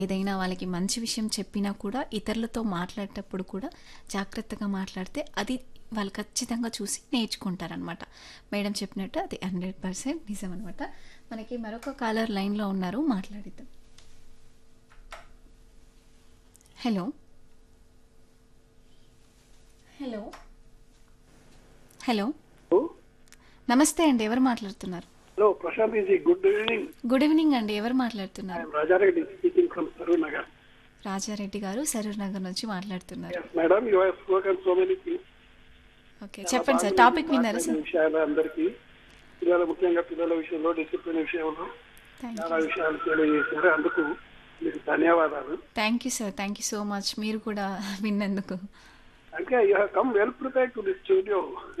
ఏదైనా వాళ్ళకి మంచి విషయం చెప్పినా కూడా ఇతరులతో మాట్లాడేటప్పుడు కూడా జాగ్రత్తగా మాట్లాడితే అది వాళ్ళు ఖచ్చితంగా చూసి నేర్చుకుంటారనమాట మేడం చెప్పినట్టు అది హండ్రెడ్ పర్సెంట్ నిజం అనమాట మనకి మరొక కాలర్ లైన్లో ఉన్నారు మాట్లాడిద్దాం హలో హలో హలో నమస్తే అండి ఎవరు మాట్లాడుతున్నారు hello Prashanth ji good evening good evening అండి ఎవరు మాట్లాడుతున్నారు I'm Raja Reddy speaking from Saroor Nagar Raja Reddy గారు సరూర్ నగర్ నుంచి మాట్లాడుతున్నారు yes madam you have spoken so many things okay చెప్పండి సార్ టాపిక్ విన్నారా సార్ విషయాలు అందరికీ పిల్లల ముఖ్యంగా పిల్లల విషయంలో డిసిప్లిన్ విషయంలో థ్యాంక్ చాలా విషయాలు తెలియజేశారు అందుకు మీకు ధన్యవాదాలు thank you sir thank you so much మీరు కూడా విన్నందుకు అంటే you have come well prepare to the studio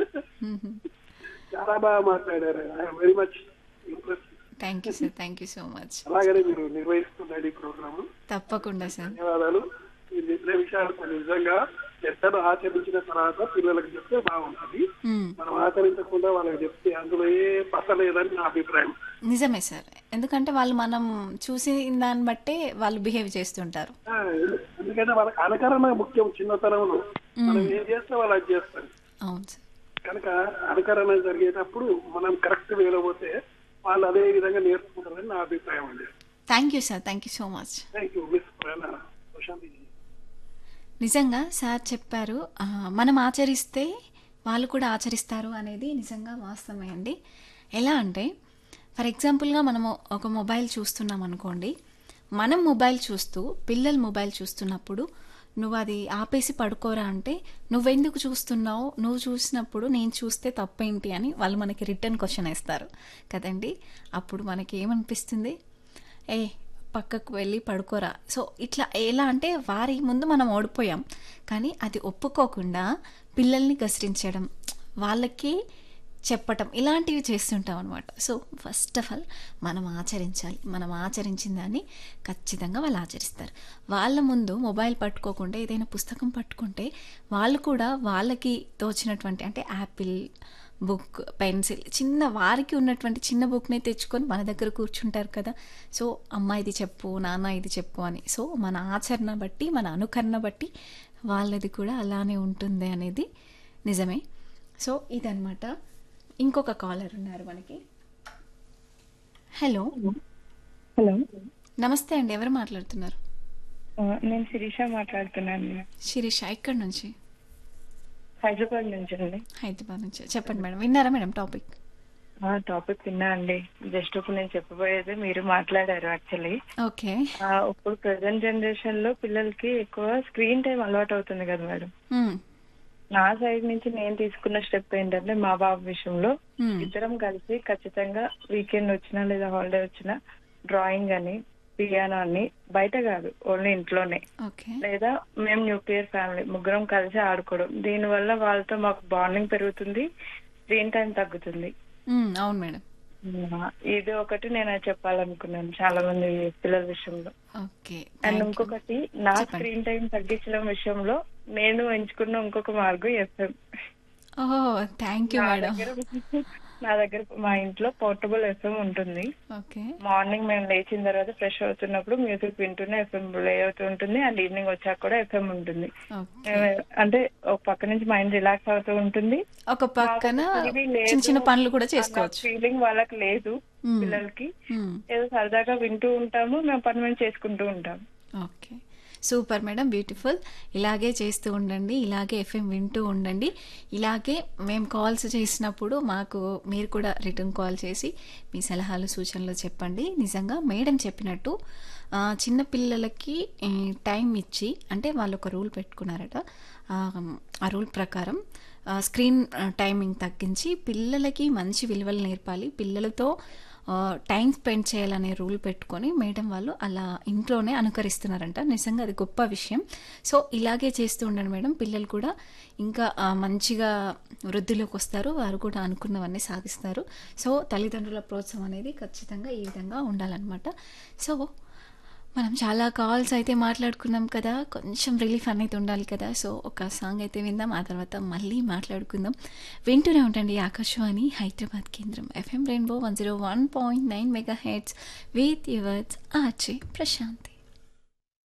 చాలా బాగా మాట్లాడారు I'm very much impress thank you sir thank you so much అలాగనే మీరు నిర్వహిస్తున్నారు ఈ ప్రోగ్రామ్ తప్పకుండా సార్ ధన్యవాదాలు మీరు చెప్పిన విషయాలు కొన్ని నిజంగా పెద్దలు ఆచరించిన తర్వాత పిల్లలకు చెప్తే బాగుంటుంది మ్మ్. మనం ఆచరించకుండా వాళ్ళకి చెప్తే అందులో ఏ పసలేదని నా అభిప్రాయం నిజమే సార్ ఎందుకంటే వాళ్ళు మనం చూసిన దాన్ని బట్టే వాళ్ళు బిహేవ్ చేస్తుంటారు ఆ, ఎందుకంటే వాళ్ళకి అనుకరణ ముఖ్యం చిన్నతనంలో మనం ఏం చేస్తే వాళ్ళు అది చేస్తారు అవును సార్ కనుక అనుకరణ జరిగేటప్పుడు మనం కరెక్ట్ వేలో పోతే వాళ్ళు అదే విధంగా నేర్చుకుంటారని నా అభిప్రాయం అండి thank you sir thank you so much thank you miss Prashant ji నిజంగా సార్ చెప్పారు ఆ, మనం ఆచరిస్తే వాళ్ళు కూడా ఆచరిస్తారు అనేది నిజంగా వాస్తవమే అండి ఎలా అంటే ఫర్ ఎగ్జాంపుల్గా మనము ఒక మొబైల్ చూస్తున్నాం అనుకోండి మనం మొబైల్ చూస్తూ పిల్లలు మొబైల్ చూస్తున్నప్పుడు నువ్వు అది ఆపేసి పడుకోరా అంటే నువ్వెందుకు చూస్తున్నావు నువ్వు చూసినప్పుడు నేను చూస్తే తప్పేంటి అని వాళ్ళు మనకి రిటర్న్ క్వశ్చన్ వేస్తారు కదండి అప్పుడు మనకి ఏమనిపిస్తుంది ఏ పక్కకు వెళ్ళి పడుకోరా సో ఇట్లా ఎలా అంటే వారి ముందు మనం ఓడిపోయాం కానీ అది ఒప్పుకోకుండా పిల్లల్ని గసరించడం వాళ్ళకి చెప్పటం ఇలాంటివి చేస్తుంటాం అనమాట సో ఫస్ట్ ఆఫ్ ఆల్ మనం ఆచరించాలి మనం ఆచరించిన దాన్ని ఖచ్చితంగా వాళ్ళు ఆచరిస్తారు వాళ్ళ ముందు మొబైల్ పట్టుకోకుండా ఏదైనా పుస్తకం పట్టుకుంటే వాళ్ళు కూడా వాళ్ళకి తోచినటువంటి అంటే యాపిల్ బుక్ పెన్సిల్ చిన్న వారికి ఉన్నటువంటి చిన్న బుక్ని తెచ్చుకొని మన దగ్గర కూర్చుంటారు కదా సో అమ్మ ఇది చెప్పు నాన్న ఇది చెప్పు అని సో మన ఆచరణ బట్టి మన అనుకరణ బట్టి వాళ్ళది కూడా అలానే ఉంటుంది అనేది నిజమే సో ఇదనమాట ఇంకొక కాలర్ ఉన్నారు మనకి హలో హలో నమస్తే అండి ఎవరు మాట్లాడుతున్నారు ఆ, నేను శిరీష మాట్లాడుతున్నాను శిరీష ఎక్కడి నుంచి హైదరాబాద్ నుంచి అండి హైదరాబాద్ నుంచి చెప్పండి మేడం విన్నారా మేడం టాపిక్ ఆ టాపిక్ విన్నా అండి జస్ట్ ఇప్పుడు నేను చెప్పబోయేది మీరు మాట్లాడారు యాక్చువల్లీ ఓకే ఇప్పుడు ప్రజెంట్ జనరేషన్ లో పిల్లలకి ఎక్కువ స్క్రీన్ టైం అలవాటు అవుతుంది కదా మేడం నా సైడ్ నుంచి నేను తీసుకున్న స్టెప్ ఏంటంటే మా బాబు విషయంలో ఇద్దరం కలిసి ఖచ్చితంగా వీకెండ్ వచ్చినా లేదా హాలిడే వచ్చినా డ్రాయింగ్ అని పియానో అని బయట కాదు ఓన్లీ ఇంట్లోనే ఓకే లేదా మేము న్యూక్లియర్ ఫ్యామిలీ ముగ్గురం కలిసి ఆడుకోవడం దీని వల్ల వాళ్ళతో మాకు బాండింగ్ పెరుగుతుంది స్క్రీన్ టైం తగ్గుతుంది అవును మేడం ఆ, ఇది ఒకటి నేను చెప్పాలనుకున్నాను చాలా మంది పిల్లల విషయంలో ఓకే అండ్ ఇంకొకటి నా చెప్పండి. స్క్రీన్ టైం తగ్గించడం విషయంలో నేను ఎంచుకున్న ఇంకొక మార్గం ఎఫ్ఎం ఓ థ్యాంక్ యూ నా మేడం దగ్గర నా దగ్గర మా ఇంట్లో పోర్టబుల్ ఎఫ్ఎం ఉంటుంది ఓకే మార్నింగ్ మేము లేచిన తర్వాత ఫ్రెష్ అవుతున్నప్పుడు మ్యూజిక్ వింటూనే ఎఫ్ఎం ప్లే అవుతూ ఉంటుంది అండ్ ఈవినింగ్ వచ్చాక కూడా ఎఫ్ఎం ఉంటుంది ఓకే ఏ, అంటే ఒక పక్క నుంచి మైండ్ రిలాక్స్ అవుతూ ఉంటుంది ఒక పక్కన ఇవి లేదు చిన్న చిన్న పనులు కూడా చేసుకోవచ్చు ఫీలింగ్ వాళ్ళకి లేదు మ్మ్. పిల్లలకి మ్మ్. ఏదో సరదాగా వింటూ ఉంటాము మేము పని మేము చేసుకుంటూ ఉంటాం ఓకే సూపర్ మేడం బ్యూటిఫుల్ ఇలాగే చేస్తూ ఉండండి ఇలాగే ఎఫ్ఎం వింటూ ఉండండి ఇలాగే మేము కాల్స్ చేసినప్పుడు మాకు మీరు కూడా రిటర్న్ కాల్ చేసి మీ సలహాలు సూచనలు చెప్పండి నిజంగా మేడం చెప్పినట్టు ఆ, చిన్న పిల్లలకి ఈ, టైం ఇచ్చి అంటే వాళ్ళు ఒక రూల్ పెట్టుకున్నారట ఆ, ఆ రూల్ ప్రకారం ఆ, స్క్రీన్ ఆ, టైమింగ్ తగ్గించి పిల్లలకి మంచి విలువలు నేర్పాలి పిల్లలతో ఆ, టైం స్పెండ్ చేయాలనే రూల్ పెట్టుకొని మేడం వాళ్ళు అలా ఇంట్లోనే అనుకరిస్తున్నారంట నిజంగా అది గొప్ప విషయం సో ఇలాగే చేస్తూ ఉండండి మేడం పిల్లలు కూడా ఇంకా ఆ, మంచిగా వృద్ధిలోకి వస్తారు వారు కూడా అనుకున్నవన్నీ సాధిస్తారు సో తల్లిదండ్రుల ప్రోత్సాహం అనేది ఖచ్చితంగా ఈ విధంగా ఉండాలన్నమాట సో మనం చాలా కాల్స్ అయితే మాట్లాడుకున్నాం కదా కొంచెం రిలీఫ్ అనేది ఉండాలి కదా సో ఒక సాంగ్ అయితే విందాం ఆ తర్వాత మళ్ళీ మాట్లాడుకుందాం వింటూనే ఉండండి ఆకాశవాణి హైదరాబాద్ కేంద్రం FM rainbow one zero one point nine megahertz with yours RJ Prashanti